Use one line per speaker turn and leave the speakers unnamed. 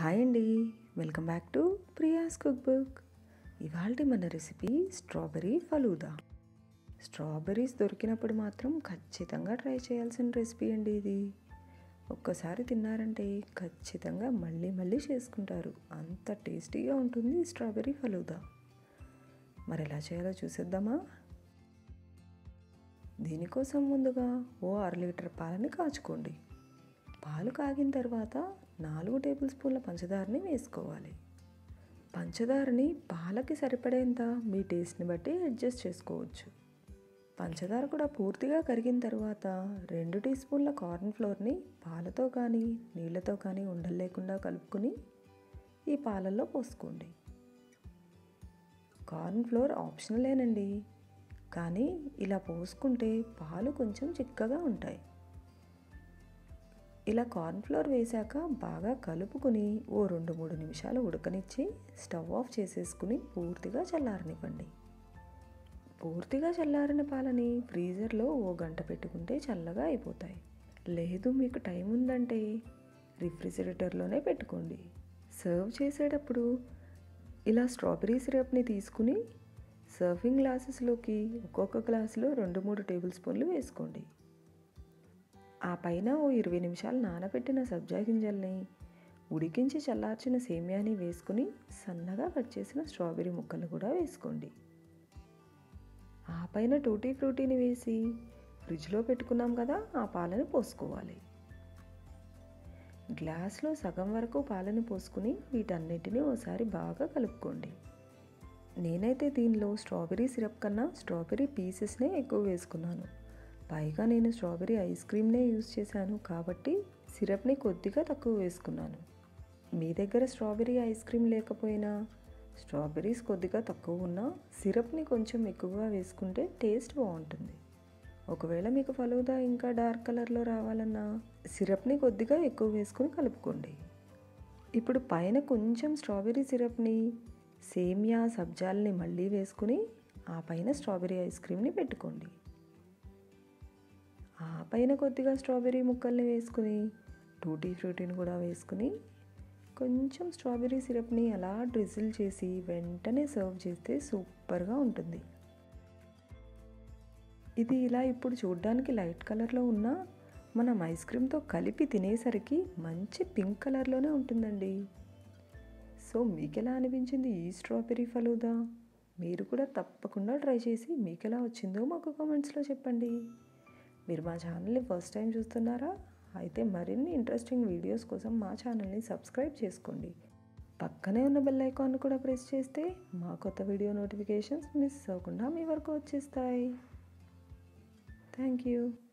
hi అండి welcome back to Priya's cook book ఇవాళ మన రెసిపీ స్ట్రాబెర్రీ ఫలూదా స్ట్రాబెర్రీస్ దొరికినప్పుడు మాత్రం ఖచ్చితంగా ట్రై చేయాల్సిన రెసిపీ అండి ఇది ఒక్కసారి తిన్నారంటే ఖచ్చితంగా మళ్ళీ మళ్ళీ చేసుకుంటారు అంత టేస్టీగా ఉంటుంది ఈ స్ట్రాబెర్రీ ఫలూదా మరి ఎలా చేయాలో చూసేద్దామా దీనికోసం ముందుగా ఓ అర లీటర్ పాలని కాచుకోండి పాలు కాగిన తర్వాత నాలుగు టేబుల్ స్పూన్ల పంచదారని వేసుకోవాలి పంచదారని పాలకి సరిపడేంత మీ టేస్ట్ని బట్టి అడ్జస్ట్ చేసుకోవచ్చు పంచదార కూడా పూర్తిగా కరిగిన తర్వాత రెండు టీ స్పూన్ల కార్న్ ఫ్లోర్ని పాలతో కానీ నీళ్ళతో కానీ ఉండలు లేకుండా కలుపుకొని ఈ పాలల్లో పోసుకోండి కార్న్ ఫ్లోర్ ఆప్షనలేనండి కానీ ఇలా పోసుకుంటే పాలు కొంచెం చిక్కగా ఉంటాయి ఇలా కార్న్ఫ్లోర్ వేశాక బాగా కలుపుకొని ఓ రెండు మూడు నిమిషాలు ఉడకనిచ్చి స్టవ్ ఆఫ్ చేసేసుకుని పూర్తిగా చల్లారనివ్వండి పూర్తిగా చల్లారిన పాలని ఫ్రీజర్లో ఓ గంట పెట్టుకుంటే చల్లగా అయిపోతాయి లేదు మీకు టైం ఉందంటే రిఫ్రిజిరేటర్లోనే పెట్టుకోండి సర్వ్ చేసేటప్పుడు ఇలా స్ట్రాబెరీ సిరప్ని తీసుకుని సర్వింగ్ గ్లాసెస్లోకి ఒక్కొక్క గ్లాసులో రెండు మూడు టేబుల్ స్పూన్లు వేసుకోండి ఆ పైన ఓ ఇరవై నిమిషాలు నానబెట్టిన సబ్జా గింజల్ని ఉడికించి చల్లార్చిన సేమియాని వేసుకుని సన్నగా కట్ చేసిన స్ట్రాబెరీ ముక్కలు కూడా వేసుకోండి ఆ పైన టూటీ ఫ్రూటీని వేసి ఫ్రిడ్జ్లో పెట్టుకున్నాం కదా ఆ పాలని పోసుకోవాలి గ్లాస్లో సగం వరకు పాలని పోసుకుని వీటన్నిటిని ఓసారి బాగా కలుపుకోండి నేనైతే దీనిలో స్ట్రాబెరీ సిరప్ కన్నా స్ట్రాబెరీ పీసెస్నే ఎక్కువ వేసుకున్నాను పైగా నేను స్ట్రాబెరీ ఐస్ క్రీమ్నే యూజ్ చేశాను కాబట్టి సిరప్ని కొద్దిగా తక్కువ వేసుకున్నాను మీ దగ్గర స్ట్రాబెరీ ఐస్ క్రీమ్ లేకపోయినా స్ట్రాబెర్రీస్ కొద్దిగా తక్కువ ఉన్నా సిరప్ని కొంచెం ఎక్కువగా వేసుకుంటే టేస్ట్ బాగుంటుంది ఒకవేళ మీకు ఫలూదా ఇంకా డార్క్ కలర్లో రావాలన్నా సిరప్ని కొద్దిగా ఎక్కువ వేసుకుని కలుపుకోండి ఇప్పుడు పైన కొంచెం స్ట్రాబెరీ సిరప్ని సేమియా సబ్జాల్ని మళ్ళీ వేసుకుని ఆ పైన స్ట్రాబెరీ ఐస్ క్రీమ్ని పెట్టుకోండి ఆ పైన కొద్దిగా స్ట్రాబెరీ ముక్కల్ని వేసుకుని టూటీ ఫ్రూటీని కూడా వేసుకుని కొంచెం స్ట్రాబెరీ సిరప్ని అలా డ్రిజిల్ చేసి వెంటనే సర్వ్ చేస్తే సూపర్గా ఉంటుంది ఇది ఇలా ఇప్పుడు చూడ్డానికి లైట్ కలర్లో ఉన్న మనం ఐస్ క్రీమ్తో కలిపి తినేసరికి మంచి పింక్ కలర్లోనే ఉంటుందండి సో మీకు ఎలా అనిపించింది ఈ స్ట్రాబెరీ ఫలూదా మీరు కూడా తప్పకుండా ట్రై చేసి మీకు ఎలా వచ్చిందో మాకు కామెంట్స్లో చెప్పండి మీరు మా ఛానల్ని ఫస్ట్ టైం చూస్తున్నారా అయితే మరిన్ని ఇంట్రెస్టింగ్ వీడియోస్ కోసం మా ఛానల్ని సబ్స్క్రైబ్ చేసుకోండి పక్కనే ఉన్న బెల్ ఐకాన్ కూడా ప్రెస్ చేస్తే మా కొత్త వీడియో నోటిఫికేషన్స్ మిస్ అవ్వకుండా మీ వరకు వచ్చేస్తాయి థ్యాంక్ యూ